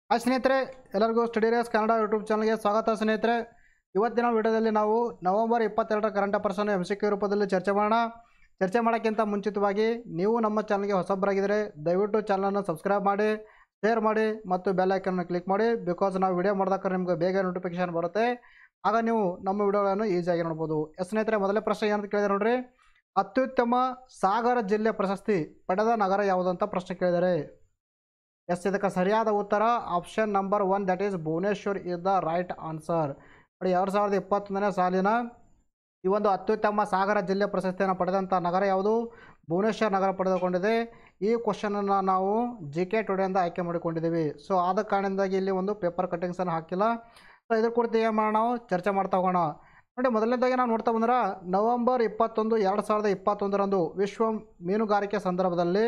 hi ಸ್ನೇಹಿತರೆ ಎಲ್ಲರಿಗೂ study race Kannada YouTube ಚಾನಲ್ಗೆ ಸ್ವಾಗತ ಸ್ನೇಹಿತರೆ ಇವತ್ತಿನ ವಿಡಿಯೋದಲ್ಲಿ ನಾವು ನವೆಂಬರ್ ಇಪ್ಪತ್ತೆರಡರ ಕರೆಂಟ್ ಅಫೇರ್ಸನ್ನು ಎಮ್ ಸಿ ಕ್ಯೂ ರೂಪದಲ್ಲಿ ಚರ್ಚೆ ಮಾಡೋಣ ಚರ್ಚೆ ಮಾಡೋಕ್ಕಿಂತ ಮುಂಚಿತವಾಗಿ ನೀವು ನಮ್ಮ ಚಾನಲ್ಗೆ ಹೊಸಬರಾಗಿದ್ದರೆ ದಯವಿಟ್ಟು ಚಾನಲನ್ನು ಸಬ್ಸ್ಕ್ರೈಬ್ ಮಾಡಿ ಶೇರ್ ಮಾಡಿ ಮತ್ತು ಬೆಲ್ ಐಕನ್ನ ಕ್ಲಿಕ್ ಮಾಡಿ ಬಿಕಾಸ್ ನಾವು ವಿಡಿಯೋ ಮಾಡಿದಾಗ ನಿಮಗೆ ಬೇಗ ನೋಟಿಫಿಕೇಶನ್ ಬರುತ್ತೆ ಆಗ ನೀವು ನಮ್ಮ ವಿಡಿಯೋಗಳನ್ನು ಈಸಿಯಾಗಿ ನೋಡ್ಬೋದು ಎಸ್ ಸ್ನೇಹಿತರೆ ಮೊದಲೇ ಪ್ರಶ್ನೆ ಏನಂತ ಕೇಳಿದ್ರೆ ನೋಡ್ರಿ ಅತ್ಯುತ್ತಮ ಸಾಗರ ಜಿಲ್ಲೆ ಪ್ರಶಸ್ತಿ ಪಡೆದ ನಗರ ಯಾವುದು ಅಂತ ಪ್ರಶ್ನೆ ಕೇಳಿದ್ದಾರೆ ಎಸ್ ಇದಕ್ಕೆ ಸರಿಯಾದ ಉತ್ತರ option number one that is Bhubaneswar is the right answer ನೋಡಿ ಎರಡು ಸಾವಿರದ ಇಪ್ಪತ್ತೊಂದನೇ ಸಾಲಿನ ಈ ಒಂದು ಅತ್ಯುತ್ತಮ ಸಾಗರ ಜಿಲ್ಲೆ ಪ್ರಶಸ್ತಿಯನ್ನು ಪಡೆದಂಥ ನಗರ ಯಾವುದು ಭುವನೇಶ್ವರ್ ನಗರ ಪಡೆದುಕೊಂಡಿದೆ ಈ ಕ್ವಶನನ್ನು ನಾವು ಜಿ ಕೆ ಟುಡೆಯಿಂದ ಆಯ್ಕೆ ಮಾಡಿಕೊಂಡಿದ್ದೀವಿ ಸೊ ಆದ ಕಾರಣದಿಂದಾಗಿ ಇಲ್ಲಿ ಒಂದು ಪೇಪರ್ ಕಟ್ಟಿಂಗ್ಸನ್ನು ಹಾಕಿಲ್ಲ ಸೊ ಇದ್ರ ಕುರಿತು ಏನು ಮಾಡೋಣ ನಾವು ಚರ್ಚೆ ಮಾಡ್ತಾ ಹೋಗೋಣ ನೋಡಿ ಮೊದಲನೇದಾಗಿ ನಾವು ನೋಡ್ತಾ ಬಂದ್ರೆ ನವೆಂಬರ್ ಇಪ್ಪತ್ತೊಂದು ಎರಡು ಸಾವಿರದ ಇಪ್ಪತ್ತೊಂದರಂದು ವಿಶ್ವ ಮೀನುಗಾರಿಕೆ ಸಂದರ್ಭದಲ್ಲಿ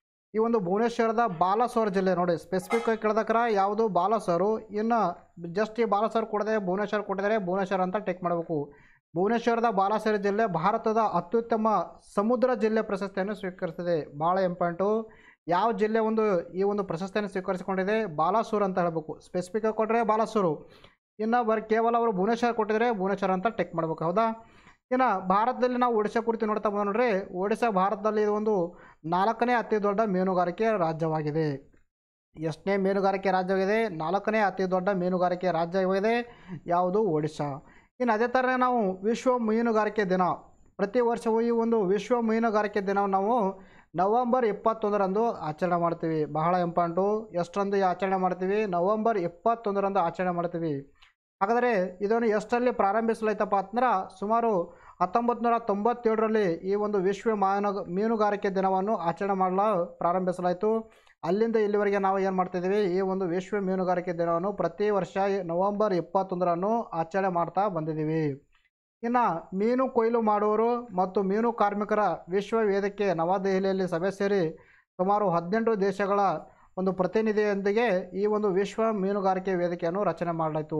ಈ ಒಂದು ಭುವನೇಶ್ವರದ ಬಾಲಸೋರ್ ಜಿಲ್ಲೆ ನೋಡಿ ಸ್ಪೆಸಿಫಿಕ್ ಆಗಿ ಕೇಳ್ದಕ್ರ ಯಾವುದು ಬಾಲಸೋರು ಇನ್ನು ಜಸ್ಟ್ ಈ ಬಾಲಸೋರ್ ಕೊಡದೆ ಭುವನೇಶ್ವರ್ ಕೊಟ್ಟಿದ್ದಾರೆ ಭುವನೇಶ್ವರ್ ಅಂತ ಟೆಕ್ ಮಾಡಬೇಕು ಭುವನೇಶ್ವರದ ಬಾಲಸೋರ್ ಜಿಲ್ಲೆ ಭಾರತದ ಅತ್ಯುತ್ತಮ ಸಮುದ್ರ ಜಿಲ್ಲೆ ಪ್ರಶಸ್ತಿಯನ್ನು ಸ್ವೀಕರಿಸಿದೆ ಭಾಳ ಇಂಪಾರ್ಟೆಂಟು ಯಾವ ಜಿಲ್ಲೆ ಒಂದು ಈ ಒಂದು ಪ್ರಶಸ್ತಿಯನ್ನು ಸ್ವೀಕರಿಸಿಕೊಂಡಿದೆ ಬಾಲಾಸೂರ್ ಅಂತ ಹೇಳಬೇಕು ಸ್ಪೆಸಿಫಿಕ್ ಆಗಿ ಕೊಟ್ಟರೆ ಬಾಲಾಸೂರು ಇನ್ನು ಬರೀ ಕೇವಲ ಅವರು ಭುವನೇಶ್ವರ್ ಕೊಟ್ಟಿದ್ರೆ ಭುವನೇಶ್ವರ್ ಅಂತ ಟೆಕ್ ಮಾಡಬೇಕು ಹೌದಾ ಇನ್ನು ಭಾರತದಲ್ಲಿ ನಾವು ಒಡಿಶಾ ಕುರಿತು ನೋಡ್ತಾ ಬಂದ ನೋಡ್ರಿ ಒಡಿಶಾ ಭಾರತದಲ್ಲಿ ಇದು ಒಂದು ನಾಲ್ಕನೇ ಅತಿ ದೊಡ್ಡ ಮೀನುಗಾರಿಕೆ ರಾಜ್ಯವಾಗಿದೆ ಎಷ್ಟನೇ ಮೀನುಗಾರಿಕೆ ರಾಜ್ಯವಾಗಿದೆ ನಾಲ್ಕನೇ ಅತಿ ದೊಡ್ಡ ಮೀನುಗಾರಿಕೆ ರಾಜ್ಯವಾಗಿದೆ ಯಾವುದು ಒಡಿಶಾ ಇನ್ನು ಅದೇ ಥರ ನಾವು ವಿಶ್ವ ಮೀನುಗಾರಿಕೆ ದಿನ ಪ್ರತಿ ವರ್ಷವೂ ಈ ಒಂದು ವಿಶ್ವ ಮೀನುಗಾರಿಕೆ ದಿನವನ್ನು ನಾವು ನವಂಬರ್ ಇಪ್ಪತ್ತೊಂದರಂದು ಆಚರಣೆ ಮಾಡ್ತೀವಿ ಬಹಳ ಇಂಪಾರ್ಟು ಎಷ್ಟರಂದು ಈ ಆಚರಣೆ ಮಾಡ್ತೀವಿ ನವಂಬರ್ ಇಪ್ಪತ್ತೊಂದರಂದು ಆಚರಣೆ ಮಾಡ್ತೀವಿ ಹಾಗಾದರೆ ಇದನ್ನು ಎಷ್ಟರಲ್ಲಿ ಪ್ರಾರಂಭಿಸಲಾಯ್ತಪ್ಪ ಅಂತಂದ್ರೆ ಸುಮಾರು ಹತ್ತೊಂಬತ್ತು ನೂರ ತೊಂಬತ್ತೇಳರಲ್ಲಿ ಈ ಒಂದು ವಿಶ್ವ ಮಾನ ಮೀನುಗಾರಿಕೆ ದಿನವನ್ನು ಆಚರಣೆ ಮಾಡಲು ಪ್ರಾರಂಭಿಸಲಾಯಿತು ಅಲ್ಲಿಂದ ಇಲ್ಲಿವರೆಗೆ ನಾವು ಏನು ಮಾಡ್ತಿದ್ದೀವಿ ಈ ಒಂದು ವಿಶ್ವ ಮೀನುಗಾರಿಕೆ ದಿನವನ್ನು ಪ್ರತಿ ವರ್ಷ ನವಂಬರ್ ಇಪ್ಪತ್ತೊಂದರನ್ನು ಆಚರಣೆ ಮಾಡ್ತಾ ಬಂದಿದ್ದೀವಿ ಇನ್ನು ಮೀನು ಕೊಯ್ಲು ಮಾಡುವವರು ಮತ್ತು ಮೀನು ಕಾರ್ಮಿಕರ ವಿಶ್ವ ವೇದಿಕೆ ನವದೆಹಲಿಯಲ್ಲಿ ಸಭೆ ಸೇರಿ ಸುಮಾರು ಹದಿನೆಂಟು ದೇಶಗಳ ಒಂದು ಪ್ರತಿನಿಧಿಯೊಂದಿಗೆ ಈ ಒಂದು ವಿಶ್ವ ಮೀನುಗಾರಿಕೆ ವೇದಿಕೆಯನ್ನು ರಚನೆ ಮಾಡಲಾಯಿತು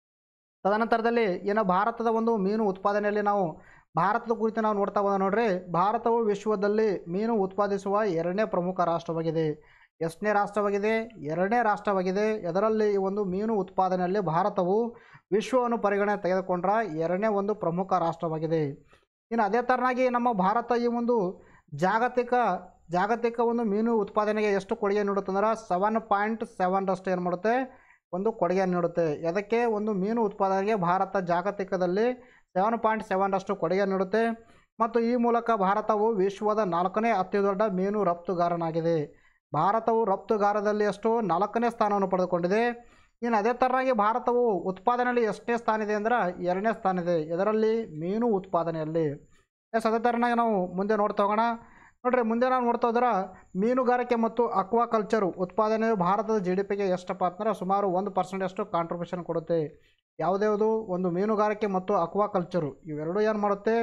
ತದನಂತರದಲ್ಲಿ ಇನ್ನು ಭಾರತದ ಒಂದು ಮೀನು ಉತ್ಪಾದನೆಯಲ್ಲಿ ನಾವು ಭಾರತದ ಕುರಿತು ನಾವು ನೋಡ್ತಾ ಬಂದ ನೋಡ್ರಿ ಭಾರತವು ವಿಶ್ವದಲ್ಲಿ ಮೀನು ಉತ್ಪಾದಿಸುವ ಎರಡನೇ ಪ್ರಮುಖ ರಾಷ್ಟ್ರವಾಗಿದೆ ಎಷ್ಟನೇ ರಾಷ್ಟ್ರವಾಗಿದೆ ಎರಡನೇ ರಾಷ್ಟ್ರವಾಗಿದೆ ಅದರಲ್ಲಿ ಈ ಒಂದು ಮೀನು ಉತ್ಪಾದನೆಯಲ್ಲಿ ಭಾರತವು ವಿಶ್ವವನ್ನು ಪರಿಗಣನೆ ತೆಗೆದುಕೊಂಡ್ರ ಎರಡನೇ ಒಂದು ಪ್ರಮುಖ ರಾಷ್ಟ್ರವಾಗಿದೆ ಇನ್ನು ಅದೇ ಥರನಾಗಿ ನಮ್ಮ ಭಾರತ ಈ ಒಂದು ಜಾಗತಿಕ ಜಾಗತಿಕ ಒಂದು ಮೀನು ಉತ್ಪಾದನೆಗೆ ಎಷ್ಟು ಕೊಡುಗೆ ನೀಡುತ್ತಂದ್ರೆ ಸೆವೆನ್ ಪಾಯಿಂಟ್ ಸೆವೆನ್ರಷ್ಟು ಏನು ಮಾಡುತ್ತೆ ಒಂದು ಕೊಡುಗೆ ನೀಡುತ್ತೆ ಅದಕ್ಕೆ ಒಂದು ಮೀನು ಉತ್ಪಾದನೆಗೆ ಭಾರತ ಜಾಗತಿಕದಲ್ಲಿ ಸೆವೆನ್ ಪಾಯಿಂಟ್ ಸೆವೆನ್ರಷ್ಟು ಕೊಡುಗೆ ನೀಡುತ್ತೆ ಮತ್ತು ಈ ಮೂಲಕ ಭಾರತವು ವಿಶ್ವದ ನಾಲ್ಕನೇ ಅತಿ ದೊಡ್ಡ ಮೀನು ರಫ್ತುಗಾರನಾಗಿದೆ ಭಾರತವು ರಫ್ತುಗಾರದಲ್ಲಿ ಎಷ್ಟು ನಾಲ್ಕನೇ ಸ್ಥಾನವನ್ನು ಪಡೆದುಕೊಂಡಿದೆ ಇನ್ನು ಅದೇ ಥರನಾಗಿ ಭಾರತವು ಉತ್ಪಾದನೆಯಲ್ಲಿ ಎಷ್ಟನೇ ಸ್ಥಾನ ಇದೆ ಅಂದ್ರೆ ಎರಡನೇ ಸ್ಥಾನ ಇದೆ ಇದರಲ್ಲಿ ಮೀನು ಉತ್ಪಾದನೆಯಲ್ಲಿ ಎಸ್ ಅದೇ ಥರನಾಗಿ ನಾವು ಮುಂದೆ ನೋಡ್ತಾ ಹೋಗೋಣ ನೋಡ್ರಿ ಮುಂದೆ ನಾವು ನೋಡ್ತಾ ಹೋದ್ರೆ ಮೀನುಗಾರಿಕೆ ಮತ್ತು ಅಕ್ವಾಕಲ್ಚರು ಉತ್ಪಾದನೆಯು ಭಾರತದ ಜಿ ಡಿ ಪಿಗೆ ಎಷ್ಟಪ್ಪ ಅಂತಂದ್ರೆ ಸುಮಾರು ಒಂದು ಪರ್ಸೆಂಟಷ್ಟು ಕಾಂಟ್ರಿಬ್ಯೂಷನ್ ಕೊಡುತ್ತೆ ಯಾವುದ್ಯಾವುದು ಒಂದು ಮೀನುಗಾರಿಕೆ ಮತ್ತು ಅಕ್ವಾಕಲ್ಚರು ಇವೆರಡೂ ಏನು ಮಾಡುತ್ತೆ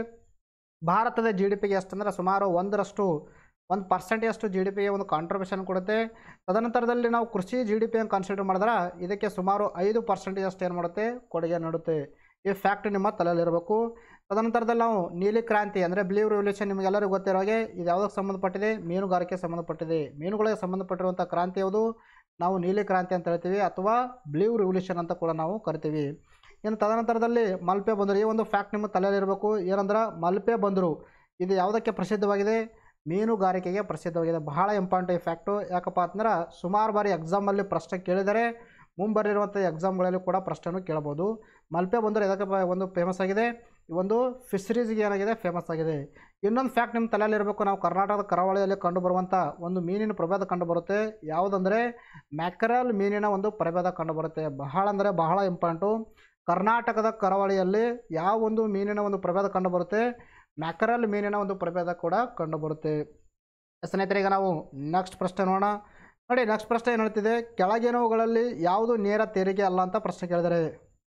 ಭಾರತದ ಜಿ ಡಿ ಪಿಗೆ ಎಷ್ಟಂದ್ರೆ ಸುಮಾರು ಒಂದರಷ್ಟು ಒಂದು ಪರ್ಸೆಂಟೇಜಷ್ಟು ಜಿ ಡಿ ಪಿಗೆ ಒಂದು ಕಾಂಟ್ರಿಬ್ಯೂಷನ್ ಕೊಡುತ್ತೆ ತದನಂತರದಲ್ಲಿ ನಾವು ಕೃಷಿ ಜಿ ಡಿ ಪಿಯನ್ನು ಕನ್ಸಿಡರ್ ಮಾಡಿದ್ರೆ ಇದಕ್ಕೆ ಸುಮಾರು ಐದು ಪರ್ಸೆಂಟೇಜಷ್ಟು ಏನು ಮಾಡುತ್ತೆ ಕೊಡುಗೆ ನೀಡುತ್ತೆ ಈ ಫ್ಯಾಕ್ಟ್ ನಿಮ್ಮ ತಲೆಯಲ್ಲಿರಬೇಕು ತದನಂತರದಲ್ಲಿ ನಾವು ನೀಲಿ ಕ್ರಾಂತಿ ಅಂದರೆ ಬ್ಲೂ ರೆವಲ್ಯೂಷನ್ ನಿಮಗೆಲ್ಲರಿಗೂ ಗೊತ್ತಿರೋ ಹಾಗೆ ಇದು ಯಾವುದಕ್ಕೆ ಸಂಬಂಧಪಟ್ಟಿದೆ ಮೀನುಗಾರಿಕೆ ಸಂಬಂಧಪಟ್ಟಿದೆ ಮೀನುಗಳಿಗೆ ಸಂಬಂಧಪಟ್ಟಿರುವಂಥ ಕ್ರಾಂತಿ ಯಾವುದು ನಾವು ನೀಲಿ ಕ್ರಾಂತಿ ಅಂತ ಹೇಳ್ತೀವಿ ಅಥವಾ ಬ್ಲೂ ರೆವಲ್ಯೂಷನ್ ಅಂತ ಕೂಡ ನಾವು ಕರಿತೀವಿ ಇನ್ನು ತದನಂತರದಲ್ಲಿ ಮಲ್ಪೆ ಬಂದರು ಈ ಒಂದು ಫ್ಯಾಕ್ಟ್ ನಿಮ್ಮ ತಲೆಯಲ್ಲಿರಬೇಕು ಏನಂದ್ರೆ ಮಲ್ಪೆ ಬಂದರು ಇದು ಯಾವುದಕ್ಕೆ ಪ್ರಸಿದ್ಧವಾಗಿದೆ ಮೀನುಗಾರಿಕೆಗೆ ಪ್ರಸಿದ್ಧವಾಗಿದೆ ಬಹಳ ಇಂಪಾರ್ಟೆಂಟ್ ಈ ಫ್ಯಾಕ್ಟು ಯಾಕಪ್ಪ ಅಂತಂದ್ರೆ ಸುಮಾರು ಬಾರಿ ಎಕ್ಸಾಮಲ್ಲಿ ಪ್ರಶ್ನೆ ಕೇಳಿದರೆ ಮುಂಬರಿರುವಂಥ ಎಕ್ಸಾಮ್ಗಳಲ್ಲಿ ಕೂಡ ಪ್ರಶ್ನೆಯನ್ನು ಕೇಳ್ಬೋದು ಮಲ್ಪೆ ಬಂದರು ಇದಕ್ಕೆ ಪ- ಒಂದು ಫೇಮಸ್ ಆಗಿದೆ ಈ ಒಂದು ಫಿಶರೀಸ್ಗೆ ಏನಾಗಿದೆ ಫೇಮಸ್ ಆಗಿದೆ ಇನ್ನೊಂದು ಫ್ಯಾಕ್ಟ್ ನಿಮ್ಮ ತಲೆಯಲ್ಲಿರಬೇಕು ನಾವು ಕರ್ನಾಟಕದ ಕರಾವಳಿಯಲ್ಲಿ ಕಂಡುಬರುವಂಥ ಒಂದು ಮೀನಿನ ಪ್ರಭೇದ ಕಂಡುಬರುತ್ತೆ ಯಾವುದಂದರೆ ಮ್ಯಾಕರಲ್ ಮೀನಿನ ಒಂದು ಪ್ರಭೇದ ಕಂಡುಬರುತ್ತೆ ಬಹಳ ಅಂದರೆ ಬಹಳ ಇಂಪಾರ್ಟೆಂಟು ಕರ್ನಾಟಕದ ಕರಾವಳಿಯಲ್ಲಿ ಯಾವ ಒಂದು ಮೀನಿನ ಒಂದು ಪ್ರಭೇದ ಕಂಡುಬರುತ್ತೆ ಮ್ಯಾಕರಲ್ ಮೀನಿನ ಒಂದು ಪ್ರಭೇದ ಕೂಡ ಕಂಡುಬರುತ್ತೆ ಸ್ನೇಹಿತರೆ ಈಗ ನಾವು ನೆಕ್ಸ್ಟ್ ಪ್ರಶ್ನೆ ನೋಡೋಣ ನೋಡಿ ನೆಕ್ಸ್ಟ್ ಪ್ರಶ್ನೆ ಏನು ಹೇಳ್ತಿದೆ ಕೆಳಗಿನವುಗಳಲ್ಲಿ ಯಾವುದು ನೇರ ತೆರಿಗೆ ಅಲ್ಲ ಅಂತ ಪ್ರಶ್ನೆ ಕೇಳಿದರೆ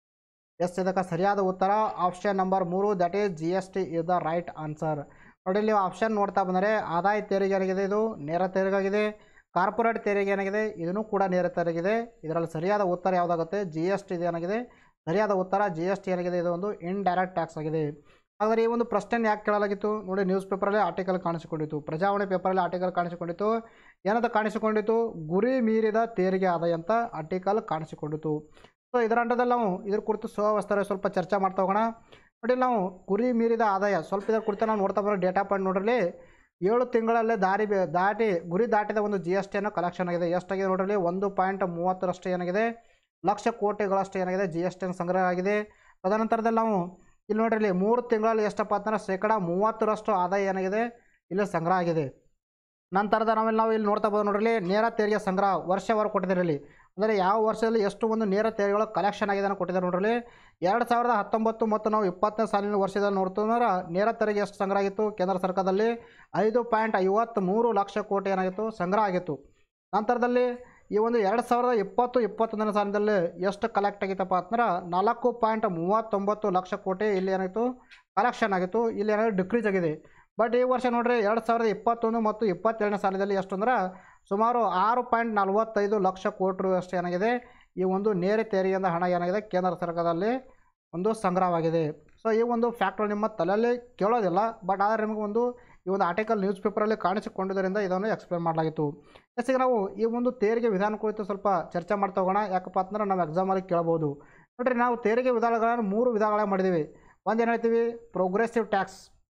ಎಸ್ ಇದಕ್ಕೆ ಸರಿಯಾದ ಉತ್ತರ ಆಪ್ಷನ್ ನಂಬರ್ ಮೂರು that is G S T is the right answer ನೋಡಿ ನೀವು ಆಪ್ಷನ್ ನೋಡ್ತಾ ಬಂದರೆ ಆದಾಯ ತೆರಿಗೆ ಏನಾಗಿದೆ ಇದು ನೇರ ತೆರಿಗೆ ಆಗಿದೆ ಕಾರ್ಪೊರೇಟ್ ತೆರಿಗೆ ಏನಾಗಿದೆ ಇದನ್ನು ಕೂಡ ನೇರ ತೆರಿಗೆ ಇದರಲ್ಲಿ ಸರಿಯಾದ ಉತ್ತರ ಯಾವುದಾಗುತ್ತೆ ಜಿ ಎಸ್ ಟಿ ಏನಾಗಿದೆ ಸರಿಯಾದ ಉತ್ತರ ಜಿ ಎಸ್ ಟಿ ಏನಾಗಿದೆ ಇದು ಒಂದು ಇಂಡೈರೆಕ್ಟ್ ಟ್ಯಾಕ್ಸ್ ಆಗಿದೆ ಹಾಗಾದರೆ ಈ ಒಂದು ಪ್ರಶ್ನೆ ಯಾಕೆ ಕೇಳಲಾಗಿತ್ತು ನೋಡಿ ನ್ಯೂಸ್ ಪೇಪರಲ್ಲಿ ಆರ್ಟಿಕಲ್ ಕಾಣಿಸಿಕೊಂಡಿತ್ತು ಪ್ರಜಾವಾಣಿ ಪೇಪರಲ್ಲಿ ಆರ್ಟಿಕಲ್ ಕಾಣಿಸಿಕೊಂಡಿತ್ತು ಏನಂತ ಕಾಣಿಸಿಕೊಂಡಿತು ಗುರಿ ಮೀರಿದ ತೆರಿಗೆ ಆದಾಯ ಅಂತ ಆರ್ಟಿಕಲ್ ಕಾಣಿಸಿಕೊಂಡಿತು ಸೊ ಇದರ ಅಂಡದಲ್ಲಿ ನಾವು ಇದ್ರ ಕುರಿತು ಸುವ್ಯವಸ್ಥೆ ಸ್ವಲ್ಪ ಚರ್ಚೆ ಮಾಡ್ತಾ ಹೋಗೋಣ ನೋಡಿ ನಾವು ಗುರಿ ಮೀರಿದ ಆದಾಯ ಸ್ವಲ್ಪ ಇದರ ಕುರಿತು ನಾವು ನೋಡ್ತಾ ಬರೋ ಡೇಟಾ ಪಾಯಿಂಟ್ ನೋಡ್ರಿ ಏಳು ತಿಂಗಳಲ್ಲೇ ದಾರಿ ಬೆ- ದಾಟಿ ಗುರಿ ದಾಟಿದ ಒಂದು ಜಿ ಎಸ್ ಟಿಯನ್ನು ಕಲೆಕ್ಷನ್ ಆಗಿದೆ ಎಷ್ಟಾಗಿದೆ ನೋಡ್ರಿ ಒಂದು ಪಾಯಿಂಟ್ ಮೂವತ್ತರಷ್ಟು ಏನಾಗಿದೆ ಲಕ್ಷ ಕೋಟಿಗಳಷ್ಟು ಏನಾಗಿದೆ ಜಿ ಎಸ್ ಟಿಯನ್ನು ಸಂಗ್ರಹ ಆಗಿದೆ ತದನಂತರದಲ್ಲಿ ನಾವು ಇಲ್ಲಿ ನೋಡ್ರಿ ಇಲ್ಲಿ ಮೂರು ತಿಂಗಳಲ್ಲಿ ಎಷ್ಟಪ್ಪ ಅಂತಂದ್ರೆ ಶೇಕಡ ಮೂವತ್ತರಷ್ಟು ಆದಾಯ ಏನಾಗಿದೆ ಇಲ್ಲಿ ಸಂಗ್ರಹ ಆಗಿದೆ ನಂತರದ ನಾವೆಲ್ಲ ನಾವು ಇಲ್ಲಿ ನೋಡ್ತಾ ಬೋದು ನೋಡ್ರಿ ನೇರ ತೆರಿಗೆ ಸಂಗ್ರಹ ವರ್ಷವಾರು ಕೊಟ್ಟಿದ್ದಾರೆ ಇಲ್ಲಿ ಅಂದರೆ ಯಾವ ವರ್ಷದಲ್ಲಿ ಎಷ್ಟು ಒಂದು ನೇರ ತೆರಿಗೆಗಳು ಕಲೆಕ್ಷನ್ ಆಗಿದೆ ಅಂತ ಕೊಟ್ಟಿದ್ದಾರೆ ನೋಡ್ರಿ ಎರಡು ಸಾವಿರದ ಹತ್ತೊಂಬತ್ತು ಮತ್ತು ನಾವು ಇಪ್ಪತ್ತನೇ ಸಾಲಿನ ವರ್ಷದಲ್ಲಿ ನೋಡ್ತಂದ್ರೆ ನೇರ ತೆರಿಗೆ ಎಷ್ಟು ಸಂಗ್ರಹ ಆಗಿತ್ತು ಕೇಂದ್ರ ಸರ್ಕಾರದಲ್ಲಿ ಐದು ಪಾಯಿಂಟ್ ಐವತ್ತ್ಮೂರು ಲಕ್ಷ ಕೋಟಿ ಏನಾಗಿತ್ತು ಸಂಗ್ರಹ ಆಗಿತ್ತು ನಂತರದಲ್ಲಿ ಈ ಒಂದು ಎರಡು ಸಾವಿರದ ಇಪ್ಪತ್ತು ಇಪ್ಪತ್ತೊಂದನೇ ಸಾಲಿನಲ್ಲಿ ಎಷ್ಟು ಕಲೆಕ್ಟ್ ಆಗಿತ್ತಪ್ಪ ಅಂತಂದ್ರೆ ನಾಲ್ಕು ಪಾಯಿಂಟ್ ಮೂವತ್ತೊಂಬತ್ತು ಲಕ್ಷ ಕೋಟಿ ಇಲ್ಲಿ ಏನಾಯಿತು ಕಲೆಕ್ಷನ್ ಆಗಿತ್ತು ಇಲ್ಲಿ ಏನಾದ್ರು ಡಿಕ್ರೀಸ್ ಆಗಿದೆ ಬಟ್ ಈ ವರ್ಷ ನೋಡ್ರಿ ಎರಡು ಸಾವಿರದ ಇಪ್ಪತ್ತೊಂದು ಮತ್ತು ಇಪ್ಪತ್ತೆರಡನೇ ಸಾಲದಲ್ಲಿ ಎಷ್ಟು ಅಂದ್ರೆ ಸುಮಾರು ಆರು ಪಾಯಿಂಟ್ ನಲವತ್ತೈದು ಲಕ್ಷ ಕೋಟಿ ರು ಅಷ್ಟು ಏನಾಗಿದೆ ಈ ಒಂದು ನೇರ ತೆರಿಗೆಯಿಂದ ಹಣ ಏನಾಗಿದೆ ಕೇಂದ್ರ ಸರ್ಕಾರದಲ್ಲಿ ಒಂದು ಸಂಗ್ರಹವಾಗಿದೆ ಸೊ ಈ ಒಂದು ಫ್ಯಾಕ್ಟ್ರು ನಿಮ್ಮ ತಲೆಯಲ್ಲಿ ಕೇಳೋದಿಲ್ಲ ಬಟ್ ಆದರೆ ನಿಮಗೆ ಒಂದು ಈ ಒಂದು ಆರ್ಟಿಕಲ್ ನ್ಯೂಸ್ ಪೇಪರಲ್ಲಿ ಕಾಣಿಸಿಕೊಂಡಿದ್ದರಿಂದ ಇದನ್ನು ಎಕ್ಸ್ಪ್ಲೇನ್ ಮಾಡಲಾಗಿತ್ತು ಎಸ್ ಈಗ ನಾವು ಈ ಒಂದು ತೆರಿಗೆ ವಿಧಾನ ಕುರಿತು ಸ್ವಲ್ಪ ಚರ್ಚೆ ಮಾಡ್ತಾ ಹೋಗೋಣ ಯಾಕಪ್ಪ ಅಂತಂದ್ರೆ ನಾವು ಎಕ್ಸಾಮಲ್ಲಿ ಕೇಳ್ಬೋದು ನೋಡ್ರಿ ನಾವು ತೆರಿಗೆ ವಿಧಾನಗಳನ್ನು ಮೂರು ವಿಧಾನಗಳಾಗಿ ಮಾಡಿದ್ದೀವಿ ಒಂದು ಏನು ಹೇಳ್ತೀವಿ ಪ್ರೋಗ್ರೆಸಿವ್ ಟ್ಯಾಕ್ಸ್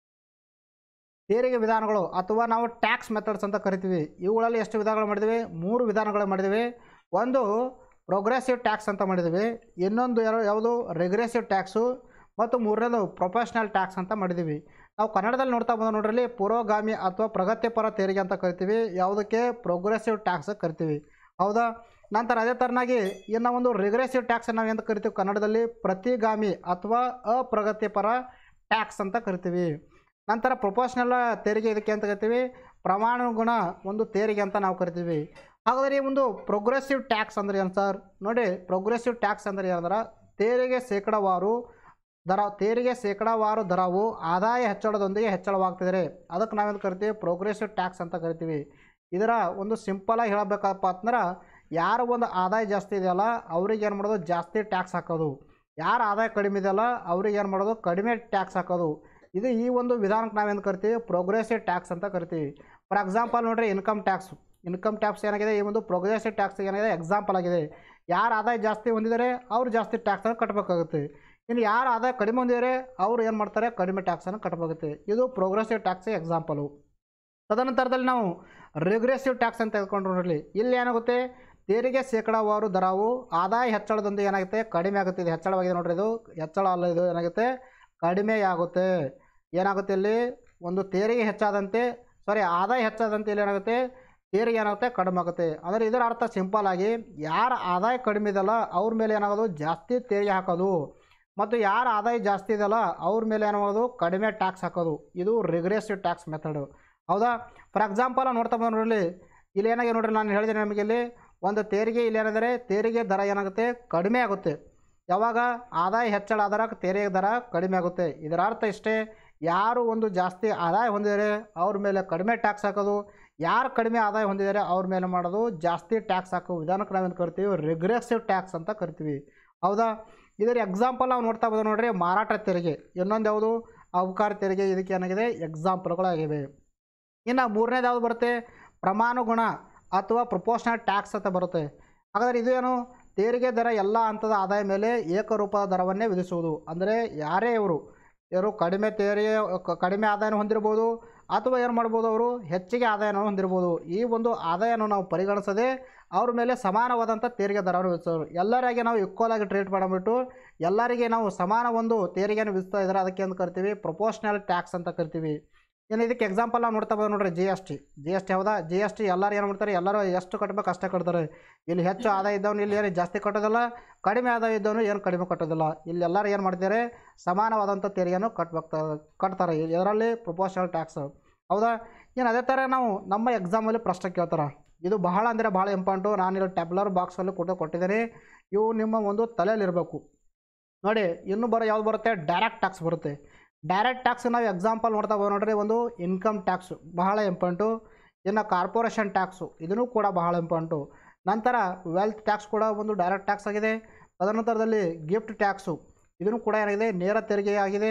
ತೆರಿಗೆ ವಿಧಾನಗಳು ಅಥವಾ ನಾವು ಟ್ಯಾಕ್ಸ್ ಮೆಥಡ್ಸ್ ಅಂತ ಕರಿತೀವಿ ಇವುಗಳಲ್ಲಿ ಎಷ್ಟು ವಿಧಾನಗಳು ಮಾಡಿದ್ದೀವಿ ಮೂರು ವಿಧಾನಗಳು ಮಾಡಿದ್ದೀವಿ ಒಂದು ಪ್ರೋಗ್ರೆಸಿವ್ ಟ್ಯಾಕ್ಸ್ ಅಂತ ಮಾಡಿದ್ದೀವಿ ಇನ್ನೊಂದು ಯಾರು ಯಾವುದು ರೆಗ್ರೆಸಿವ್ ಟ್ಯಾಕ್ಸು ಮತ್ತು ಮೂರನೇದು ಪ್ರೊಫೆಷ್ನಲ್ ಟ್ಯಾಕ್ಸ್ ಅಂತ ಮಾಡಿದ್ದೀವಿ ನಾವು ಕನ್ನಡದಲ್ಲಿ ನೋಡ್ತಾ ಬಂದ ನೋಡ್ರಲ್ಲಿ ಪುರೋಗಾಮಿ ಅಥವಾ ಪ್ರಗತಿಪರ ತೆರಿಗೆ ಅಂತ ಕರಿತೀವಿ ಯಾವುದಕ್ಕೆ ಪ್ರೋಗ್ರೆಸಿವ್ ಟ್ಯಾಕ್ಸ್ ಕರಿತೀವಿ ಹೌದಾ ನಂತರ ಅದೇ ಥರನಾಗಿ ಇನ್ನು ಒಂದು ರಿಗ್ರೆಸಿವ್ ಟ್ಯಾಕ್ಸ್ ನಾವು ಅಂತ ಕರಿತೀವಿ ಕನ್ನಡದಲ್ಲಿ ಪ್ರತಿಗಾಮಿ ಅಥವಾ ಅಪ್ರಗತಿಪರ ಟ್ಯಾಕ್ಸ್ ಅಂತ ಕರಿತೀವಿ ನಂತರ ಪ್ರೊಪೋಷನಲ್ ತೆರಿಗೆ ಇದಕ್ಕೆ ಅಂತ ಕರಿತೀವಿ ಪ್ರಮಾಣಗುಣ ಒಂದು ತೆರಿಗೆ ಅಂತ ನಾವು ಕರಿತೀವಿ ಹಾಗಾದರೆ ಈ ಒಂದು ಪ್ರೋಗ್ರೆಸಿವ್ ಟ್ಯಾಕ್ಸ್ ಅಂದ್ರೆ ಏನು ಸರ್ ನೋಡಿ ಪ್ರೋಗ್ರೆಸಿವ್ ಟ್ಯಾಕ್ಸ್ ಅಂದ್ರೆ ಏನಂದ್ರೆ ತೆರಿಗೆ ಶೇಕಡವಾರು ದರ ತೆರಿಗೆ ಶೇಕಡಾವಾರು ದರವು ಆದಾಯ ಹೆಚ್ಚಳದೊಂದಿಗೆ ಹೆಚ್ಚಳವಾಗ್ತಿದೆ ಅದಕ್ಕೆ ನಾವೇನು ಕರಿತೀವಿ ಪ್ರೋಗ್ರೆಸಿವ್ ಟ್ಯಾಕ್ಸ್ ಅಂತ ಕರಿತೀವಿ ಇದರ ಒಂದು ಸಿಂಪಲಾಗಿ ಹೇಳಬೇಕಪ್ಪ ಅಂತಂದ್ರೆ ಯಾರ ಒಂದು ಆದಾಯ ಜಾಸ್ತಿ ಇದೆಯಲ್ಲ ಅವ್ರಿಗೆ ಏನು ಮಾಡೋದು ಜಾಸ್ತಿ ಟ್ಯಾಕ್ಸ್ ಹಾಕೋದು ಯಾರ ಆದಾಯ ಕಡಿಮೆ ಇದೆಯಲ್ಲ ಅವ್ರಿಗೆ ಏನು ಮಾಡೋದು ಕಡಿಮೆ ಟ್ಯಾಕ್ಸ್ ಹಾಕೋದು ಇದು ಈ ಒಂದು ವಿಧಾನಕ್ಕೆ ನಾವೇನು ಕರಿತೀವಿ ಪ್ರೋಗ್ರೆಸಿವ್ ಟ್ಯಾಕ್ಸ್ ಅಂತ ಕರಿತೀವಿ ಫಾರ್ ಎಕ್ಸಾಂಪಲ್ ನೋಡ್ರಿ ಇನ್ಕಮ್ ಟ್ಯಾಕ್ಸ್ ಇನ್ಕಮ್ ಟ್ಯಾಕ್ಸ್ ಏನಾಗಿದೆ ಈ ಒಂದು ಪ್ರೋಗ್ರೆಸಿವ್ ಟ್ಯಾಕ್ಸ್ ಏನಾಗಿದೆ ಎಕ್ಸಾಂಪಲ್ ಆಗಿದೆ ಯಾರು ಆದಾಯ ಜಾಸ್ತಿ ಹೊಂದಿದ್ದಾರೆ ಅವ್ರು ಜಾಸ್ತಿ ಟ್ಯಾಕ್ಸನ್ನು ಕಟ್ಟಬೇಕಾಗುತ್ತೆ ಇನ್ನು ಯಾರು ಆದಾಯ ಕಡಿಮೆ ಹೊಂದಿದ್ದಾರೆ ಅವ್ರು ಏನು ಮಾಡ್ತಾರೆ ಕಡಿಮೆ ಟ್ಯಾಕ್ಸನ್ನು ಕಟ್ಟಬೇಕಾಗುತ್ತೆ ಇದು ಪ್ರೋಗ್ರೆಸಿವ್ ಟ್ಯಾಕ್ಸ್ ಎಕ್ಸಾಂಪಲು ತದನಂತರದಲ್ಲಿ ನಾವು ರಿಗ್ರೆಸಿವ್ ಟ್ಯಾಕ್ಸ್ ಅಂತ ತೆಗೆದುಕೊಂಡು ನೋಡಲಿ ಇಲ್ಲಿ ಏನಾಗುತ್ತೆ ತೆರಿಗೆ ಶೇಕಡಾವಾರು ದರವು ಆದಾಯ ಹೆಚ್ಚಳದೊಂದಿಗೆ ಏನಾಗುತ್ತೆ ಕಡಿಮೆ ಆಗುತ್ತೆ ಇದು ಹೆಚ್ಚಳವಾಗಿದೆ ನೋಡ್ರಿ ಇದು ಹೆಚ್ಚಳ ಅಲ್ಲ ಇದು ಏನಾಗುತ್ತೆ ಕಡಿಮೆಯಾಗುತ್ತೆ ಏನಾಗುತ್ತೆ ಇಲ್ಲಿ ಒಂದು ತೆರಿಗೆ ಹೆಚ್ಚಾದಂತೆ ಸಾರಿ ಆದಾಯ ಹೆಚ್ಚಾದಂತೆ ಇಲ್ಲಿ ಏನಾಗುತ್ತೆ ತೆರಿಗೆ ಏನಾಗುತ್ತೆ ಕಡಿಮೆ ಆಗುತ್ತೆ ಅಂದರೆ ಇದರ ಅರ್ಥ ಸಿಂಪಲ್ ಆಗಿ ಯಾರ ಆದಾಯ ಕಡಿಮೆ ಇದೆಯಲ್ಲ ಅವ್ರ ಮೇಲೆ ಏನಾಗೋದು ಜಾಸ್ತಿ ತೆರಿಗೆ ಹಾಕೋದು ಮತ್ತು ಯಾರ ಆದಾಯ ಜಾಸ್ತಿ ಇದೆಯಲ್ಲ ಅವ್ರ ಮೇಲೆ ಏನಾಗೋದು ಕಡಿಮೆ ಟ್ಯಾಕ್ಸ್ ಹಾಕೋದು ಇದು ರಿಗ್ರೆಸಿವ್ ಟ್ಯಾಕ್ಸ್ ಮೆಥಡು ಹೌದಾ ಫಾರ್ ಎಕ್ಸಾಂಪಲ್ ನೋಡ್ತಾ ಬಂದು ನೋಡ್ರಿ ಇಲ್ಲಿ ಏನಾಗಿದೆ ನೋಡ್ರಿ ನಾನು ಹೇಳಿದೆ ನಮಗೆ ಇಲ್ಲಿ ಒಂದು ತೆರಿಗೆ ಇಲ್ಲಿ ಏನಾದರೆ ತೆರಿಗೆ ದರ ಏನಾಗುತ್ತೆ ಕಡಿಮೆ ಆಗುತ್ತೆ ಯಾವಾಗ ಆದಾಯ ಹೆಚ್ಚಳ ಆದರ ತೆರಿಗೆ ದರ ಕಡಿಮೆ ಆಗುತ್ತೆ ಇದರ ಅರ್ಥ ಇಷ್ಟೇ ಯಾರು ಒಂದು ಜಾಸ್ತಿ ಆದಾಯ ಹೊಂದಿದ್ದಾರೆ ಅವ್ರ ಮೇಲೆ ಕಡಿಮೆ ಟ್ಯಾಕ್ಸ್ ಹಾಕೋದು ಯಾರು ಕಡಿಮೆ ಆದಾಯ ಹೊಂದಿದ್ದಾರೆ ಅವ್ರ ಮೇಲೆ ಮಾಡೋದು ಜಾಸ್ತಿ ಟ್ಯಾಕ್ಸ್ ಹಾಕೋ ವಿಧಾನಕ್ಕೆ ನಾವೇನು ಕರಿತೀವಿ ರಿಗ್ರೆಸಿವ್ ಟ್ಯಾಕ್ಸ್ ಅಂತ ಕರಿತೀವಿ ಹೌದಾ ಇದರ ಎಕ್ಸಾಂಪಲ್ ನಾವು ನೋಡ್ತಾ ಬಂದು ನೋಡ್ರಿ ಮಾರಾಟ ತೆರಿಗೆ ಇನ್ನೊಂದು ಯಾವುದು ಅವಕಾರ ತೆರಿಗೆ ಇದಕ್ಕೆ ಏನಾಗಿದೆ ಎಕ್ಸಾಂಪಲ್ಗಳಾಗಿವೆ ಇನ್ನು ಮೂರನೇದು ಯಾವುದು ಬರುತ್ತೆ ಪ್ರಮಾಣಗುಣ ಅಥವಾ ಪ್ರಪೋರ್ಷನಲ್ ಟ್ಯಾಕ್ಸ್ ಅಂತ ಬರುತ್ತೆ ಹಾಗಾದರೆ ಇದು ಏನು ತೆರಿಗೆ ದರ ಎಲ್ಲ ಹಂತದ ಆದಾಯ ಮೇಲೆ ಏಕರೂಪದ ದರವನ್ನೇ ವಿಧಿಸುವುದು ಅಂದರೆ ಯಾರೇ ಇವರು ಇವರು ಕಡಿಮೆ ತೆರಿಗೆ ಕ- ಕಡಿಮೆ ಆದಾಯನ ಹೊಂದಿರ್ಬೋದು ಅಥವಾ ಏನು ಮಾಡ್ಬೋದು ಅವರು ಹೆಚ್ಚಿಗೆ ಆದಾಯನ ಹೊಂದಿರ್ಬೋದು ಈ ಒಂದು ಆದಾಯನ ನಾವು ಪರಿಗಣಿಸದೆ ಅವ್ರ ಮೇಲೆ ಸಮಾನವಾದಂಥ ತೆರಿಗೆ ದರವನ್ನು ವಿಧಿಸೋರು ಎಲ್ಲರಿಗೆ ನಾವು ಈಕ್ವಲ್ ಆಗಿ ಟ್ರೀಟ್ ಮಾಡಿಬಿಟ್ಟು ಎಲ್ಲರಿಗೆ ನಾವು ಸಮಾನ ಒಂದು ತೆರಿಗೆಯನ್ನು ವಿಧಿಸ್ತಾ ಇದ್ದಾರೆ ಅದಕ್ಕೆ ಅಂತ ಕರಿತೀವಿ ಪ್ರೊಪೋರ್ಷನಲ್ ಟ್ಯಾಕ್ಸ್ ಅಂತ ಕರಿತೀವಿ ಇನ್ನು ಇದಕ್ಕೆ ಎಕ್ಸಾಂಪಲ್ ನಾವು ನೋಡ್ತಾ ಬಂದು ನೋಡ್ರಿ G S T G S T ಹೌದಾ ಜಿ ಎಸ್ ಟಿ ಎಲ್ಲರೂ ಏನು ಮಾಡ್ತಾರೆ ಎಲ್ಲರೂ ಎಷ್ಟು ಕಟ್ಟಬೇಕು ಅಷ್ಟೇ ಕಟ್ತಾರೆ ಇಲ್ಲಿ ಹೆಚ್ಚು ಆದಾಯ ಇದ್ದವನು ಇಲ್ಲಿ ಏನು ಜಾಸ್ತಿ ಕಟ್ಟೋದಿಲ್ಲ ಕಡಿಮೆ ಆದಾಯ ಇದ್ದವನು ಏನು ಕಡಿಮೆ ಕಟ್ಟೋದಿಲ್ಲ ಇಲ್ಲಿ ಎಲ್ಲರೂ ಏನು ಮಾಡ್ತಾರೆ ಸಮಾನವಾದಂಥ ತೆರಿಗೆಯನ್ನು ಕಟ್ಬೇಕು ಕಟ್ತಾರೆ ಇದರಲ್ಲಿ ಪ್ರೊಪೋರ್ಷನಲ್ ಟ್ಯಾಕ್ಸ್ ಹೌದಾ ಇನ್ನು ಅದೇ ಥರ ನಾವು ನಮ್ಮ ಎಕ್ಸಾಮಲ್ಲಿ ಪ್ರಶ್ನೆ ಕೇಳ್ತಾರೆ ಇದು ಬಹಳ ಅಂದರೆ ಭಾಳ ಇಂಪಾರ್ಟು ನಾನು ಇಲ್ಲಿ ಟ್ಯಾಬ್ಲರ್ ಬಾಕ್ಸಲ್ಲಿ ಕೊಟ್ಟು ಕೊಟ್ಟಿದ್ದೀನಿ ಇವು ನಿಮ್ಮ ಒಂದು ತಲೆಯಲ್ಲಿರಬೇಕು ನೋಡಿ ಇನ್ನು ಬರೋ ಯಾವ್ದು ಬರುತ್ತೆ ಡೈರೆಕ್ಟ್ ಟ್ಯಾಕ್ಸ್ ಬರುತ್ತೆ ಡೈರೆಕ್ಟ್ ಟ್ಯಾಕ್ಸ್ ನಾವು ಎಕ್ಸಾಂಪಲ್ ನೋಡ್ತಾ ಹೋಗಿ ನೋಡ್ರಿ ಒಂದು ಇನ್ಕಮ್ ಟ್ಯಾಕ್ಸು ಬಹಳ ಇಂಪಾರ್ಟು ಇನ್ನು ಕಾರ್ಪೊರೇಷನ್ ಟ್ಯಾಕ್ಸು ಇದನ್ನು ಕೂಡ ಬಹಳ ಇಂಪಾರ್ಟು ನಂತರ ವೆಲ್ತ್ ಟ್ಯಾಕ್ಸ್ ಕೂಡ ಒಂದು ಡೈರೆಕ್ಟ್ ಟ್ಯಾಕ್ಸ್ ಆಗಿದೆ ತದನಂತರದಲ್ಲಿ ಗಿಫ್ಟ್ ಟ್ಯಾಕ್ಸು ಇದನ್ನು ಕೂಡ ಏನಾಗಿದೆ ನೇರ ತೆರಿಗೆ ಆಗಿದೆ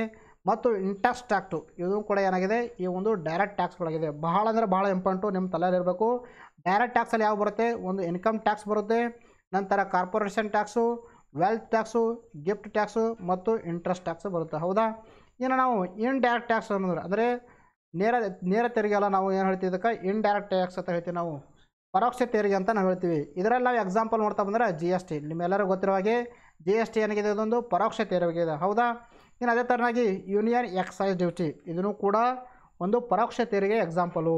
ಮತ್ತು ಇಂಟ್ರೆಸ್ಟ್ ಟ್ಯಾಕ್ಟು ಇದು ಕೂಡ ಏನಾಗಿದೆ ಈ ಒಂದು ಡೈರೆಕ್ಟ್ ಟ್ಯಾಕ್ಸ್ಗಳಾಗಿದೆ ಬಹಳ ಅಂದರೆ ಬಹಳ ಇಂಪಾರ್ಟು ನಿಮ್ಮ ತಲೆಯಲ್ಲಿರಬೇಕು ಡೈರೆಕ್ಟ್ ಟ್ಯಾಕ್ಸಲ್ಲಿ ಯಾವ ಬರುತ್ತೆ ಒಂದು ಇನ್ಕಮ್ ಟ್ಯಾಕ್ಸ್ ಬರುತ್ತೆ ನಂತರ corporation tax wealth tax gift tax ಮತ್ತು ಇಂಟ್ರೆಸ್ಟ್ ಟ್ಯಾಕ್ಸು ಬರುತ್ತೆ ಹೌದಾ ಇನ್ನು ನಾವು ಇಂಡೈರೆಕ್ಟ್ ಟ್ಯಾಕ್ಸ್ ಅನ್ನೋದು ಅಂದರೆ ನೇರ ನೇರ ತೆರಿಗೆ ಅಲ್ಲ ನಾವು ಏನು ಹೇಳ್ತೀವಿ ಇದಕ್ಕೆ ಇಂಡೈರೆಕ್ಟ್ ಟ್ಯಾಕ್ಸ್ ಅಂತ ಹೇಳ್ತೀವಿ ನಾವು ಪರೋಕ್ಷ ತೆರಿಗೆ ಅಂತ ನಾವು ಹೇಳ್ತೀವಿ ಇದರಲ್ಲಿ ನಾವು ಎಕ್ಸಾಂಪಲ್ ನೋಡ್ತಾ ಬಂದರೆ ಜಿ ಎಸ್ ಟಿ ನಿಮ್ಮೆಲ್ಲರಿಗೂ ಗೊತ್ತಿರೋ ಹಾಗೆ ಜಿ ಎಸ್ ಟಿ ಏನಾಗಿದೆ ಇದೊಂದು ಪರೋಕ್ಷ ತೆರಿಗೆ ಇದೆ ಹೌದಾ ಇನ್ನು ಅದೇ ಥರನಾಗಿ ಯೂನಿಯನ್ ಎಕ್ಸೈಸ್ ಡ್ಯೂಟಿ ಇದನ್ನು ಕೂಡ ಒಂದು ಪರೋಕ್ಷ ತೆರಿಗೆ ಎಕ್ಸಾಂಪಲು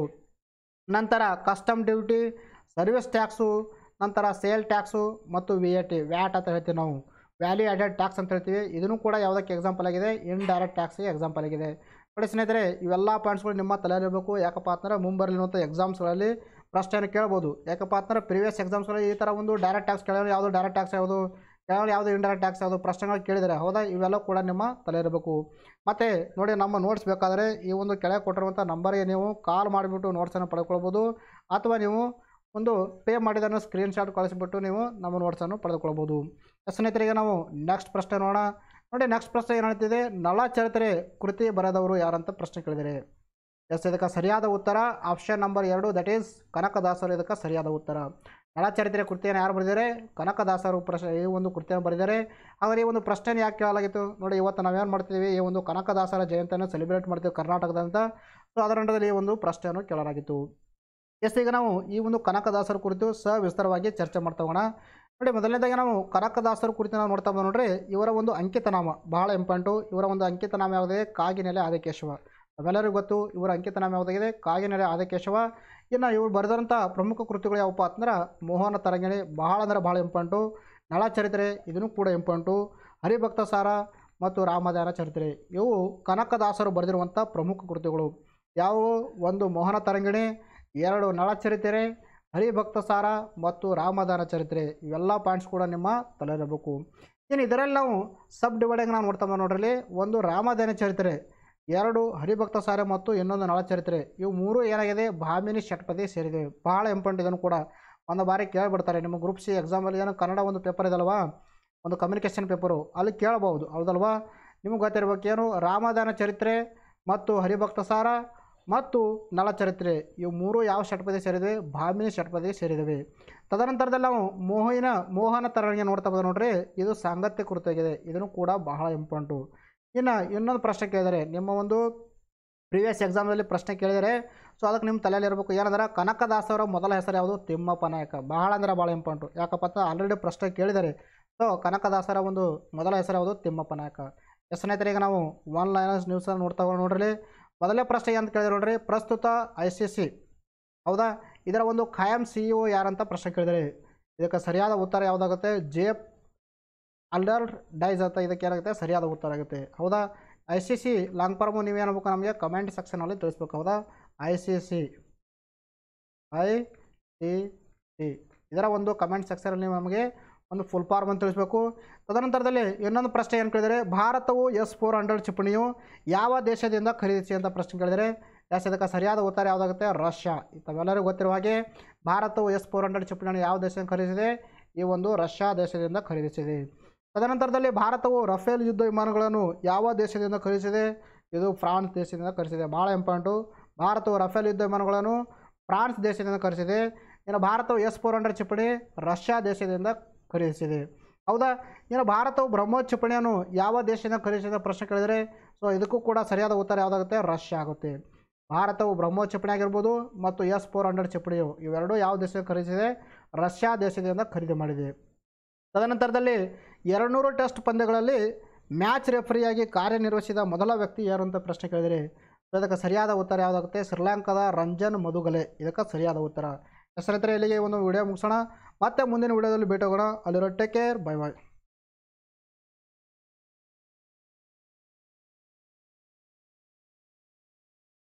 ನಂತರ ಕಸ್ಟಮ್ ಡ್ಯೂಟಿ ಸರ್ವಿಸ್ ಟ್ಯಾಕ್ಸು ನಂತರ ಸೇಲ್ ಟ್ಯಾಕ್ಸು ಮತ್ತು ವಿ ಎ ಟಿ ವ್ಯಾಟ್ ಅಂತ ಹೇಳ್ತೀವಿ ನಾವು ವ್ಯಾಲ್ಯೂ ಆ್ಯಡೆಡ್ ಟ್ಯಾಕ್ಸ್ ಅಂತ ಹೇಳ್ತೀವಿ ಇದನ್ನು ಕೂಡ ಯಾವುದಕ್ಕೆ ಎಕ್ಸಾಂಪಲ್ ಆಗಿದೆ ಇಂಡೈರೆಕ್ಟ್ ಟ್ಯಾಕ್ಸ್ಗೆ ಎಕ್ಸಾಂಪಲ್ ಆಗಿದೆ ನೋಡಿ ಸ್ನೇಹಿತರೆ ಇವೆಲ್ಲ ಪಾಯಿಂಟ್ಸ್ಗಳು ನಿಮ್ಮ ತಲೆಯಲ್ಲಿರಬೇಕು ಯಾಕಪ್ಪ ಅಂತಂದ್ರೆ ಮುಂಬರಲಿರುವಂಥ ಎಕ್ಸಾಮ್ಸ್ಗಳಲ್ಲಿ ಪ್ರಶ್ನೆಯನ್ನು ಕೇಳ್ಬೋದು ಯಾಕಪ್ಪ ಅಂತಂದ್ರೆ ಪ್ರೀವಿಯಸ್ ಎಕ್ಸಾಮ್ಸ್ಗಳಲ್ಲಿ ಈ ಥರ ಒಂದು ಡೈರೆಕ್ಟ್ ಟ್ಯಾಕ್ಸ್ ಕೇಳೋರು ಯಾವುದು ಡೈರೆಕ್ಟ್ ಟ್ಯಾಕ್ಸ್ ಯಾವುದು ಕೇಳೋರು ಯಾವುದು ಇಂಡೈರೆಕ್ಟ್ ಟ್ಯಾಕ್ಸ್ ಯಾವುದು ಪ್ರಶ್ನೆಗಳು ಕೇಳಿದರೆ ಹೌದಾ ಇವೆಲ್ಲ ಕೂಡ ನಿಮ್ಮ ತಲೆ ಇರಬೇಕು ಮತ್ತು ನೋಡಿ ನಮ್ಮ ನೋಟ್ಸ್ ಬೇಕಾದರೆ ಈ ಒಂದು ಕೆಳಗೆ ಕೊಟ್ಟಿರುವಂಥ ನಂಬರ್ಗೆ ನೀವು ಕಾಲ್ ಮಾಡಿಬಿಟ್ಟು ನೋಟ್ಸನ್ನು ಪಡ್ಕೊಳ್ಬೋದು ಅಥವಾ ನೀವು ಒಂದು ಪೇ ಮಾಡಿದನ್ನು ಸ್ಕ್ರೀನ್ಶಾಟ್ ಕಳಿಸಿಬಿಟ್ಟು ನೀವು ನಮ್ಮ ನೋಟ್ಸನ್ನು ಪಡೆದುಕೊಳ್ಬೋದು ಸ್ನೇಹಿತರಿಗೆ ನಾವು ನೆಕ್ಸ್ಟ್ ಪ್ರಶ್ನೆ ನೋಡೋಣ ನೋಡಿ ನೆಕ್ಸ್ಟ್ ಪ್ರಶ್ನೆ ಏನು ಹೇಳ್ತಿದೆ ನಳ ಚರಿತ್ರೆ ಕೃತಿ ಬರೆದವರು ಯಾರಂತ ಪ್ರಶ್ನೆ ಕೇಳಿದರೆ ಎಸ್ ಇದಕ್ಕೆ ಸರಿಯಾದ ಉತ್ತರ ಆಪ್ಷನ್ ನಂಬರ್ ಎರಡು ದಟ್ ಈಸ್ ಕನಕದಾಸರು ಇದಕ್ಕೆ ಸರಿಯಾದ ಉತ್ತರ ನಳಚರಿತ್ರೆ ಕೃತಿಯನ್ನು ಯಾರು ಬರೆದಿದ್ದಾರೆ ಕನಕದಾಸರು ಪ್ರಶ್ನೆ ಈ ಒಂದು ಕೃತಿಯನ್ನು ಬರೆದಿದ್ದಾರೆ ಆದರೆ ಈ ಒಂದು ಪ್ರಶ್ನೆ ಯಾಕೆ ಕೇಳಲಾಗಿತ್ತು ನೋಡಿ ಇವತ್ತು ನಾವೇನು ಮಾಡ್ತೀವಿ ಈ ಒಂದು ಕನಕದಾಸರ ಜಯಂತಿಯನ್ನು ಸೆಲೆಬ್ರೇಟ್ ಮಾಡ್ತೀವಿ ಕರ್ನಾಟಕದಂತ ಸೊ ಅದರ ಅಂಡದಲ್ಲಿ ಈ ಒಂದು ಪ್ರಶ್ನೆಯನ್ನು ಕೇಳಲಾಗಿತ್ತು ಎಸ್ ಈಗ ನಾವು ಈ ಒಂದು ಕನಕದಾಸರ ಕುರಿತು ಸವಿಸ್ತಾರವಾಗಿ ಚರ್ಚೆ ಮಾಡ್ತಾ ಹೋಗೋಣ ನೋಡಿ ಮೊದಲನೇದಾಗಿ ನಾವು ಕನಕದಾಸರ ಕುರಿತು ನಾವು ನೋಡ್ತಾ ಬಂದು ನೋಡ್ರಿ ಇವರ ಒಂದು ಅಂಕಿತನಾಮ ಬಹಳ ಇಂಪಾರ್ಟು ಇವರ ಒಂದು ಅಂಕಿತನಾಮ ಯಾವುದೇ ಕಾಗಿನೆಲೆ ಆದಿಕೇಶವ ನಾವೆಲ್ಲರಿಗೂ ಗೊತ್ತು ಇವರ ಅಂಕಿತನಾಮ ಯಾವುದಾಗಿದೆ ಕಾಗಿನೆಲೆ ಆದಿಕೇಶವ ಇನ್ನು ಇವರು ಬರೆದಂಥ ಪ್ರಮುಖ ಕೃತಿಗಳು ಯಾವಪ್ಪ ಅಂತಂದ್ರೆ ಮೋಹನ ತರಂಗಿಣಿ ಬಹಳ ಅಂದರೆ ಬಹಳ ಇಂಪಾರ್ಟು ನಳಚರಿತ್ರೆ ಇದನ್ನು ಕೂಡ ಇಂಪಾರ್ಟು ಹರಿಭಕ್ತ ಸಾರ ಮತ್ತು ರಾಮದಾನ ಚರಿತ್ರೆ ಇವು ಕನಕದಾಸರು ಬರೆದಿರುವಂಥ ಪ್ರಮುಖ ಕೃತಿಗಳು ಯಾವುವು ಒಂದು ಮೋಹನ ತರಂಗಿಣಿ ಎರಡು ನಳಚರಿತ್ರೆ ಹರಿಭಕ್ತ ಸಾರ ಮತ್ತು ರಾಮದಾನ ಚರಿತ್ರೆ ಇವೆಲ್ಲ ಪಾಯಿಂಟ್ಸ್ ಕೂಡ ನಿಮ್ಮ ತಲೆಯಿರಬೇಕು ಇನ್ನು ಇದರಲ್ಲಿ ನಾವು ಸಬ್ ಡಿವೈಡಿಂಗ್ ನಾವು ನೋಡ್ತಾ ಬಂದು ನೋಡ್ರಲ್ಲಿ ಒಂದು ರಾಮದಾನ ಚರಿತ್ರೆ ಎರಡು ಹರಿಭಕ್ತ ಸಾರ ಮತ್ತು ಇನ್ನೊಂದು ನಳಚರಿತ್ರೆ ಇವು ಮೂರು ಏನಾಗಿದೆ ಭಾಮಿನಿ ಷಟ್ಪದಿ ಸೇರಿದೆ ಬಹಳ ಇಂಪಾರ್ಟೆಂಟ್ ಇದನ್ನು ಕೂಡ ಒಂದು ಬಾರಿ ಕೇಳಿಬಿಡ್ತಾರೆ ನಿಮ್ಮ ಗ್ರೂಪ್ ಸಿ ಎಕ್ಸಾಮಲ್ಲಿ ಏನು ಕನ್ನಡ ಒಂದು ಪೇಪರ್ ಇದಲ್ವಾ ಒಂದು ಕಮ್ಯುನಿಕೇಷನ್ ಪೇಪರು ಅಲ್ಲಿ ಕೇಳಬಹುದು ಹೌದಲ್ವಾ ನಿಮಗೆ ಗೊತ್ತಿರಬೇಕೇನು ರಾಮದಾನ ಚರಿತ್ರೆ ಮತ್ತು ಹರಿಭಕ್ತ ಸಾರ ಮತ್ತು ನಳಚರಿತ್ರೆ ಇವು ಮೂರು ಯಾವ ಷಟ್ಪದಿ ಸೇರಿವೆ ಭಾಮಿನಿ ಷಟ್ಪದಿ ಸೇರಿದವೆ ತದನಂತರದಲ್ಲಿ ನಾವು ಮೋಹಿನ ಮೋಹನ ತರಣಿಗೆ ನೋಡ್ತಾ ಬಂದ ನೋಡ್ರಿ ಇದು ಸಾಂಗತ್ಯ ಕೃತಿಯಾಗಿದೆ ಇದನ್ನು ಕೂಡ ಬಹಳ ಇಂಪಾರ್ಟು ಇನ್ನು ಇನ್ನೊಂದು ಪ್ರಶ್ನೆ ಕೇಳಿದರೆ ನಿಮ್ಮ ಒಂದು ಪ್ರೀವಿಯಸ್ ಎಕ್ಸಾಮಲ್ಲಿ ಪ್ರಶ್ನೆ ಕೇಳಿದರೆ ಸೊ ಅದಕ್ಕೆ ನಿಮ್ಮ ತಲೆಯಲ್ಲಿ ಇರಬೇಕು ಏನಂದ್ರೆ ಕನಕದಾಸವರ ಮೊದಲ ಹೆಸರು ಯಾವುದು ತಿಮ್ಮಪ್ಪ ನಾಯಕ ಬಹಳ ಅಂದ್ರೆ ಭಾಳ ಇಂಪಾರ್ಟು ಯಾಕಪ್ಪ ಅಂತ ಆಲ್ರೆಡಿ ಪ್ರಶ್ನೆ ಕೇಳಿದ್ದಾರೆ ಸೊ ಕನಕದಾಸರ ಒಂದು ಮೊದಲ ಹೆಸರು ಯಾವುದು ತಿಮ್ಮಪ್ಪ ನಾಯಕ ಎಸ್ ಸ್ನೇಹಿತರೆ ಈಗ ನಾವು ಒನ್ ಲೈನರ್ಸ್ ನ್ಯೂಸನ್ನು ನೋಡ್ತಾ ಹೋಗೋಣ ನೋಡ್ರಿ ಮೊದಲನೇ ಪ್ರಶ್ನೆ ಅಂತ ಕೇಳಿದ್ರೆ ನೋಡ್ರಿ ಪ್ರಸ್ತುತ ಐ ಸಿ ಸಿ ಹೌದಾ ಇದರ ಒಂದು ಖಾಯಂ ಸಿ ಇ ಒ ಯಾರಂತ ಪ್ರಶ್ನೆ ಕೇಳಿದರೆ ಇದಕ್ಕೆ ಸರಿಯಾದ ಉತ್ತರ ಯಾವುದಾಗುತ್ತೆ ಜೆ ಅಲ್ಡರ್ ಡೈಸ್ ಅಂತ ಇದಕ್ಕೆ ಏನಾಗುತ್ತೆ ಸರಿಯಾದ ಉತ್ತರ ಆಗುತ್ತೆ ಹೌದಾ I C C long form ನೀವು ಏನಾಗಬೇಕು ನಮಗೆ ಕಮೆಂಟ್ ಸೆಕ್ಷನಲ್ಲಿ ತಿಳಿಸ್ಬೇಕು ಹೌದಾ I C C I C C ಇದರ ಒಂದು ಕಮೆಂಟ್ ಸೆಕ್ಷನಲ್ಲಿ ನೀವು ನಮಗೆ ಒಂದು ಫುಲ್ ಫಾರ್ಮ್ ಅಂತ ತಿಳಿಸ್ಬೇಕು ತದನಂತರದಲ್ಲಿ ಇನ್ನೊಂದು ಪ್ರಶ್ನೆ ಏನು ಕೇಳಿದರೆ ಭಾರತವು ಎಸ್ ಫೋರ್ ಹಂಡ್ರೆಡ್ ಕ್ಷಿಪಣಿಯು ಯಾವ ದೇಶದಿಂದ ಖರೀದಿಸಿ ಅಂತ ಪ್ರಶ್ನೆ ಕೇಳಿದರೆ ಎಸ್ ಇದಕ್ಕೆ ಸರಿಯಾದ ಉತ್ತರ ಯಾವುದಾಗುತ್ತೆ ರಷ್ಯಾ ತಾವೆಲ್ಲರಿಗೂ ಗೊತ್ತಿರುವ ಹಾಗೆ ಭಾರತವು ಎಸ್ ಫೋರ್ ಹಂಡ್ರೆಡ್ ಕ್ಷಿಪಣಿಯನ್ನು ಯಾವ ದೇಶದಿಂದ ಖರೀದಿಸಿದೆ ಈ ಒಂದು ರಷ್ಯಾ ದೇಶದಿಂದ ಖರೀದಿಸಿದೆ ತದನಂತರದಲ್ಲಿ ಭಾರತವು ರಫೇಲ್ ಯುದ್ಧ ವಿಮಾನಗಳನ್ನು ಯಾವ ದೇಶದಿಂದ ಖರೀದಿಸಿದೆ ಇದು ಫ್ರಾನ್ಸ್ ದೇಶದಿಂದ ಖರೀದಿಸಿದೆ ಭಾಳ ಇಂಪಾರ್ಟು ಭಾರತವು ರಫೇಲ್ ಯುದ್ಧ ವಿಮಾನಗಳನ್ನು ಫ್ರಾನ್ಸ್ ದೇಶದಿಂದ ಖರೀದಿಸಿದೆ ಇನ್ನು ಭಾರತವು ಎಸ್ ಫೋರ್ ಹಂಡ್ರೆಡ್ ಕ್ಷಿಪಣಿ ರಷ್ಯಾ ದೇಶದಿಂದ ಖರೀದಿಸಿದೆ ಹೌದಾ ಇನ್ನು ಭಾರತವು ಬ್ರಹ್ಮೋಸ್ ಕ್ಷಿಪಣಿಯನ್ನು ಯಾವ ದೇಶದಿಂದ ಖರೀದಿಸಿದ ಪ್ರಶ್ನೆ ಕೇಳಿದರೆ ಸೊ ಇದಕ್ಕೂ ಕೂಡ ಸರಿಯಾದ ಉತ್ತರ ಯಾವುದಾಗುತ್ತೆ ರಷ್ಯಾ ಆಗುತ್ತೆ ಭಾರತವು ಬ್ರಹ್ಮೋಸ್ ಕ್ಷಿಪಣಿ ಆಗಿರ್ಬೋದು ಮತ್ತು ಎಸ್ ಫೋರ್ ಹಂಡ್ರೆಡ್ ಕ್ಷಿಪಣಿಯು ಇವೆರಡೂ ಯಾವ ದೇಶದಿಂದ ಖರೀದಿಸಿದೆ ರಷ್ಯಾ ದೇಶದಿಂದ ಖರೀದಿ ಮಾಡಿದೆ ತದನಂತರದಲ್ಲಿ ಎರಡುನೂರು ಟೆಸ್ಟ್ ಪಂದ್ಯಗಳಲ್ಲಿ ಮ್ಯಾಚ್ ರೆಫರಿಯಾಗಿ ಕಾರ್ಯನಿರ್ವಹಿಸಿದ ಮೊದಲ ವ್ಯಕ್ತಿ ಯಾರು ಅಂತ ಪ್ರಶ್ನೆ ಕೇಳಿದರೆ ಸೊ ಇದಕ್ಕೆ ಸರಿಯಾದ ಉತ್ತರ ಯಾವುದಾಗುತ್ತೆ ಶ್ರೀಲಂಕಾದ ರಂಜನ್ ಮಧುಗಲೆ ಇದಕ್ಕೆ ಸರಿಯಾದ ಉತ್ತರ ಹೆಸರಿತರೆ ಇಲ್ಲಿಗೆ ಒಂದು ವಿಡಿಯೋ ಮುಗಿಸೋಣ ಮತ್ತೆ ಮುಂದಿನ ವಿಡಿಯೋದಲ್ಲಿ ಭೇಟಿ ಹೋಗೋಣ ಅಲ್ಲಿರೋ ಟೇಕ್ ಕೇರ್ ಬೈ ಬಾಯ್